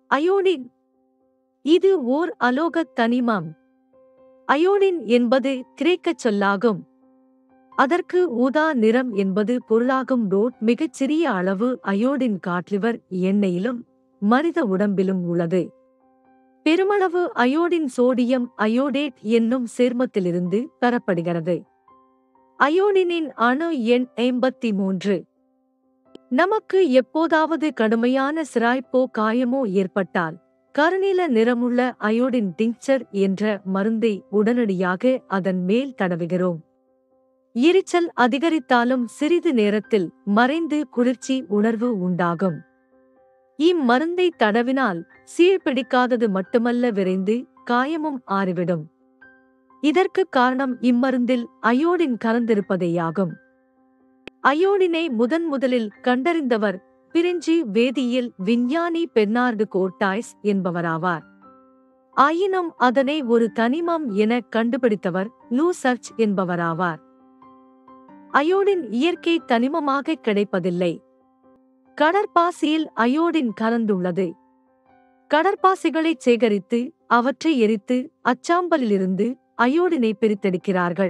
iodine இது ஓர் அலோகத் தனிமம் iodine என்பது கிரேக்கச் சொல்லாகும் அதற்கு ஊதா நிறம் என்பது பொருளாகும் ரோட் மிகச் சிறிய அளவு அயோடின் காட்லிவர் எண்ணெயிலும் மனித உடம்பிலும் உள்ளது பெருமளவு அயோடின் சோடியம் அயோடேட் என்னும் சேர்மத்திலிருந்து பெறப்படுகிறது அயோடினின் அணு எண் ஐம்பத்தி மூன்று நமக்கு எப்போதாவது கடுமையான சிராய்ப்போ காயமோ ஏற்பட்டால் கருநீல நிறமுள்ள அயோடின் டிங்சர் என்ற மருந்தை உடனடியாக அதன் மேல் தடவுகிறோம் எரிச்சல் அதிகரித்தாலும் சிறிது நேரத்தில் மறைந்து குளிர்ச்சி உணர்வு உண்டாகும் இம்மருந்தை தடவினால் சீழ்பிடிக்காதது மட்டுமல்ல விரைந்து காயமும் ஆறிவிடும் இதற்கு காரணம் இம்மருந்தில் அயோடின் கலந்திருப்பதேயாகும் அயோடினை முதன் முதலில் கண்டறிந்தவர் பிரிஞ்சி வேதியியல் விஞ்ஞானி பெர்னார்டு கோர்டாய்ஸ் என்பவராவார் ஆயினும் அதனை ஒரு தனிமம் என கண்டுபிடித்தவர் லூ சர்ச் என்பவராவார் அயோடின் இயற்கை தனிமமாக கிடைப்பதில்லை கடற்பாசியில் அயோடின் கலந்துள்ளது கடற்பாசிகளைச் சேகரித்து அவற்றை எரித்து அச்சாம்பலிலிருந்து அயோடினை பிரித்தெடுக்கிறார்கள்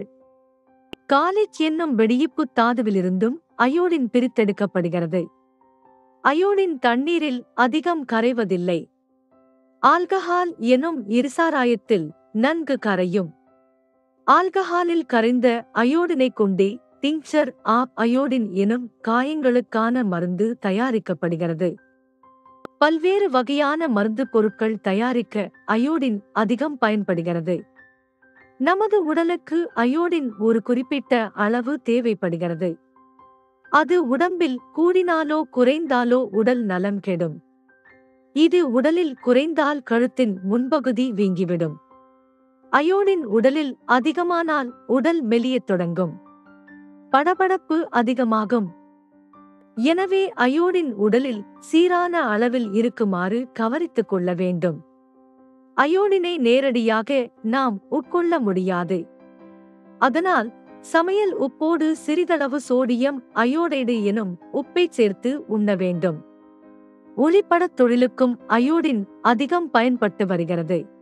காலிச் என்னும் வெடியிப்பு தாதுவிலிருந்தும் அயோடின் பிரித்தெடுக்கப்படுகிறது அயோடின் தண்ணீரில் அதிகம் கரைவதில்லை ஆல்கஹால் எனும் இருசாராயத்தில் நன்கு கரையும் ஆல்கஹாலில் கரைந்த அயோடினைக் கொண்டே டிங்சர் ஆப் அயோடின் எனும் காயங்களுக்கான மருந்து தயாரிக்கப்படுகிறது பல்வேறு வகையான மருந்து பொருட்கள் தயாரிக்க அயோடின் அதிகம் பயன்படுகிறது நமது உடலுக்கு அயோடின் ஒரு குறிப்பிட்ட அளவு தேவைப்படுகிறது அது உடம்பில் கூடினாலோ குறைந்தாலோ உடல் நலம் கெடும் இது உடலில் குறைந்தால் கழுத்தின் முன்பகுதி வீங்கிவிடும் அயோடின் உடலில் அதிகமானால் உடல் மெலியத் தொடங்கும் படபடப்பு அதிகமாகும் எனவே அயோடின் உடலில் சீரான அளவில் இருக்குமாறு கவனித்துக் கொள்ள வேண்டும் அயோடினை நேரடியாக நாம் உட்கொள்ள முடியாது அதனால் சமையல் உப்போடு சிறிதளவு சோடியம் அயோடைடு எனும் உப்பைச் சேர்த்து உண்ண வேண்டும் ஒளிப்படத் தொழிலுக்கும் அயோடின் அதிகம் பயன்பட்டு வருகிறது